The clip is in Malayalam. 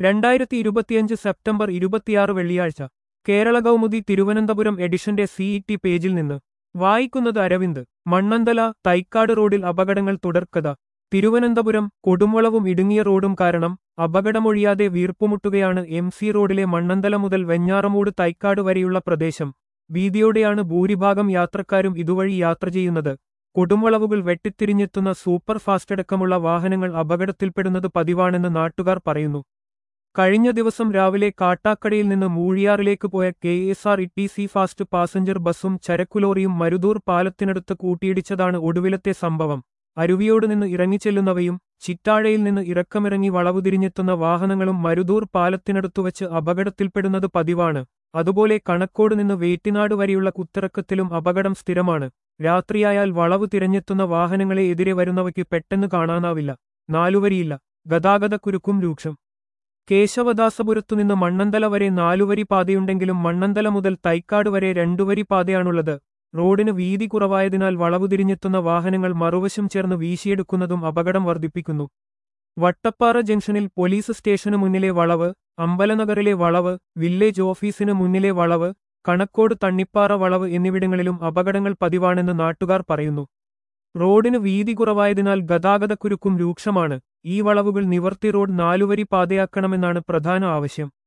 രണ്ടായിരത്തി ഇരുപത്തിയഞ്ച് സെപ്റ്റംബർ ഇരുപത്തിയാറ് വെള്ളിയാഴ്ച കേരള കൗമുദി തിരുവനന്തപുരം എഡിഷന്റെ സിഇടി പേജിൽ നിന്ന് വായിക്കുന്നത് അരവിന്ദ് മണ്ണന്തല തൈക്കാട് റോഡിൽ അപകടങ്ങൾ തുടർക്കഥ തിരുവനന്തപുരം കൊടുംവളവും ഇടുങ്ങിയ റോഡും കാരണം അപകടമൊഴിയാതെ വീർപ്പുമുട്ടുകയാണ് എം സി റോഡിലെ മണ്ണന്തല മുതൽ വെഞ്ഞാറമൂട് തൈക്കാട് വരെയുള്ള പ്രദേശം വീതിയോടെയാണ് ഭൂരിഭാഗം യാത്രക്കാരും ഇതുവഴി യാത്ര ചെയ്യുന്നത് കൊടുംവളവുകൾ വെട്ടിത്തിരിഞ്ഞെത്തുന്ന സൂപ്പർ ഫാസ്റ്റ് അടക്കമുള്ള വാഹനങ്ങൾ അപകടത്തിൽപ്പെടുന്നത് പതിവാണെന്ന് നാട്ടുകാർ പറയുന്നു കഴിഞ്ഞ ദിവസം രാവിലെ കാട്ടാക്കടയിൽ നിന്ന് മൂഴിയാറിലേക്ക് പോയ K S R E T C fast passenger ബസ്സും ചരക്കുലോറിയും മരുതൂർ പാലത്തിനടുത്ത് കൂട്ടിയിടിച്ചതാണ് ഒടുവിലത്തെ സംഭവം അരുവിയോട് നിന്ന് ഇറങ്ങിച്ചെല്ലുന്നവയും ചിറ്റാഴയിൽ നിന്ന് ഇറക്കമിറങ്ങി വളവുതിരിഞ്ഞെത്തുന്ന വാഹനങ്ങളും മരുതൂർ പാലത്തിനടുത്തുവച്ച് അപകടത്തിൽപ്പെടുന്നത് പതിവാണ് അതുപോലെ കണക്കോട് നിന്ന് വേറ്റിനാട് വരെയുള്ള കുത്തിറക്കത്തിലും അപകടം സ്ഥിരമാണ് രാത്രിയായാൽ വളവ് തിരഞ്ഞെത്തുന്ന വാഹനങ്ങളെ എതിരെ വരുന്നവയ്ക്ക് പെട്ടെന്ന് കാണാനാവില്ല നാലുവരിയില്ല ഗതാഗതക്കുരുക്കും രൂക്ഷം കേശവദാസപുരത്തുനിന്ന് മണ്ണന്തല വരെ നാലുവരി പാതയുണ്ടെങ്കിലും മണ്ണന്തല മുതൽ തൈക്കാട് വരെ രണ്ടുവരി പാതയാണുള്ളത് റോഡിന് വീതി കുറവായതിനാൽ വളവ് തിരിഞ്ഞെത്തുന്ന വാഹനങ്ങൾ മറുവശം ചേർന്ന് വീശിയെടുക്കുന്നതും അപകടം വർദ്ധിപ്പിക്കുന്നു വട്ടപ്പാറ ജംഗ്ഷനിൽ പോലീസ് സ്റ്റേഷന് മുന്നിലെ വളവ് അമ്പലനഗറിലെ വളവ് വില്ലേജ് ഓഫീസിന് മുന്നിലെ വളവ് കണക്കോട് തണ്ണിപ്പാറ വളവ് എന്നിവിടങ്ങളിലും അപകടങ്ങൾ പതിവാണെന്ന് നാട്ടുകാർ പറയുന്നു റോഡിന് വീതി കുറവായതിനാൽ ഗതാഗതക്കുരുക്കും രൂക്ഷമാണ് ഈ വളവുകൾ നിവർത്തി റോഡ് നാലുവരി പാതയാക്കണമെന്നാണ് പ്രധാന ആവശ്യം